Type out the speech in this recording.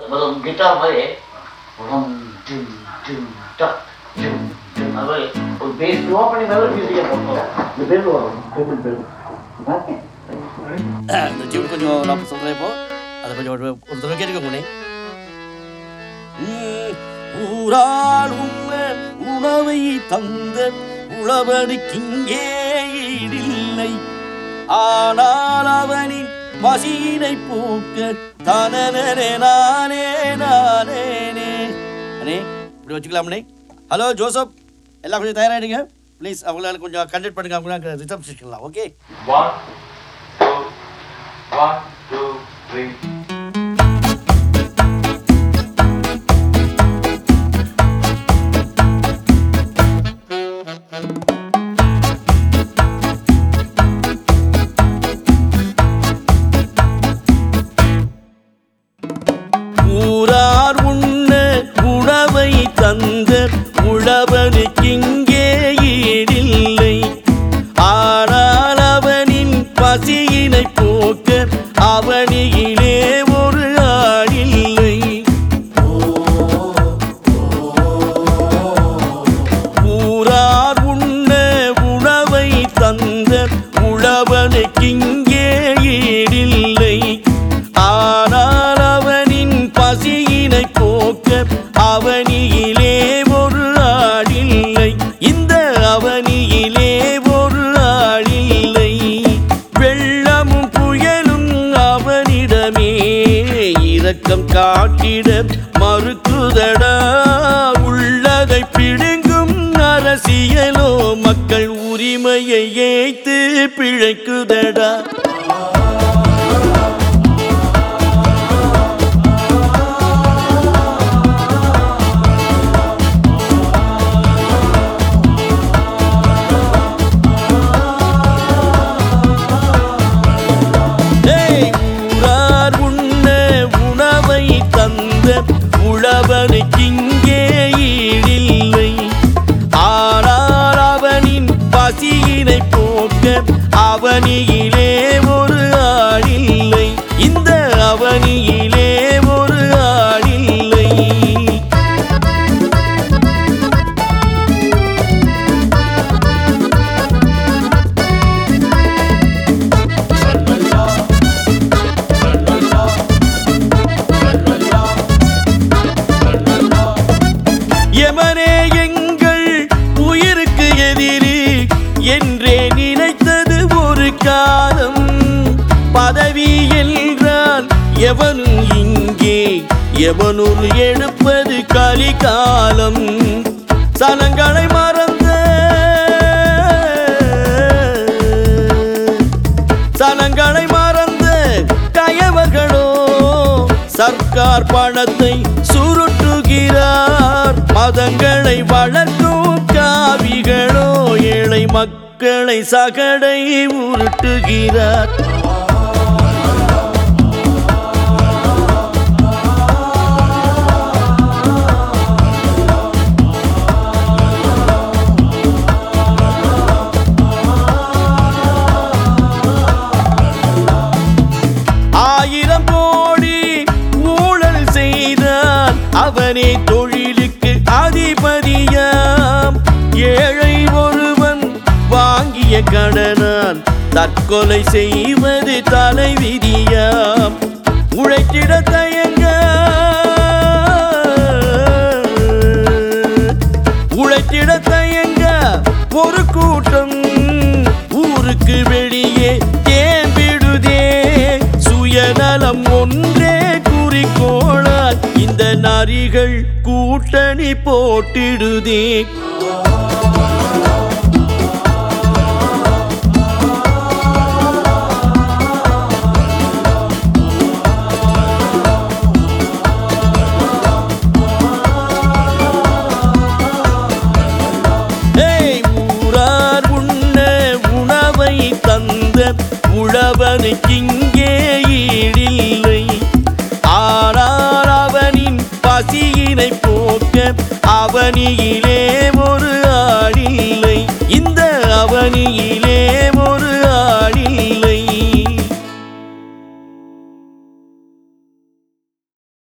முதல் கிட்டார் மாதிரி ரம், டிம், டிம், டக், டிம், டிம். அது மாதிரி ஒரு பேஸ் ட்ரா பண்ணி மேலே மியூசிக்கை போட்டோம் இந்த பேர் வரும் ட்ரிபிள் பேர் இந்த டியூன் கொஞ்சம் நான் சொல்கிறேன் இப்போ அதை கொஞ்சம் ஒரு ஒரு தடவை கேட்டுக்கோங்களே உம், ஊரால் உண்ண உணவை தந்த உழவனுக்கிங்கே ஈடில்லை ஆனால் அவனின் பசியினை போக்க தனனே நானே நானேனே அண்ணே இப்படி வச்சுக்கலாம்ண்ணே ஹலோ ஜோசப் எல்லாம் கொஞ்சம் தயாராகிடுங்க ப்ளீஸ் அவங்களால கொஞ்சம் கண்டக்ட் பண்ணுங்க அவங்க ரிசப்ஷன்லாம் okay One, two, one, two, three. ஊரார் உண்ண உணவை தந்த உழவனுக்கிங்கே ஈடில்லை ஆனால் அவனின் பசியினை போக்க அவனியிலே ஒரு ஆளில்லை ஊரார் உண்ண உணவை தந்த உழவனுக்கிங்கே ஈடில்லை ஆனால் அவனின் பசியினை போக்க அவனியிலே ஒரு ஆளில்லை இந்த அவனியிலே ஒரு ஆளில்லை வெள்ளமும் புயலும் அவனிடமே இரக்கம் காட்டிட மறுக்குதடா உள்ளதை பிடுங்கும் அரசியலோ மக்கள் உரிமையை ஏய்த்து பிழைக்குதடா ஏய், ஊரார் உண்ண உணவை தந்த உழவனுக்கிங்கே ஈடில்லை ஆனால் அவனின் பசியினை போக்க அவனியிலே ஒரு ஆளில்லை இந்த அவனியிலே ஒரு ஆளில்லை எமனே எங்கள் உயிருக்கு எதிரி என்றே நினைத்தது ஒரு காலம் பதவி என்றால் எவனும் இங்கே எவனொரு எடுப்பது கலிகாலம் சனங்களை மறந்த சனங்களை மறந்த கயவர்களோ சர்க்கார் பணத்தை சுருட்டுகிறார் மதங்களை வளர்க்கும் காவிகளோ ஏழை மக்களை சகடை உருட்டுகிறார் ஆயிரம் கோடி ஊழல் செய்தான் அவனே தொழிலுக்கு அதிபதியாம் ஏழை ஒருவன் வாங்கிய கடனான் தற்கொலை செய்வது தலைவிதியாம் உழைத்திட தயங்க உழைத்திட தயங்க ஒரு கூட்டம் ஊருக்கு வெளியே தேம்பிடுதே சுயநலம் ஒன்றே குறிக்கோளால் இந்த நரிகள் கூட்டணி போட்டிடுதே ஏய், ஊரார் உண்ண உணவை தந்த உழவனுக்கிங்கே ஈடில்லை ஆனால் அவனின் பசியினை போக்க அவனியிலே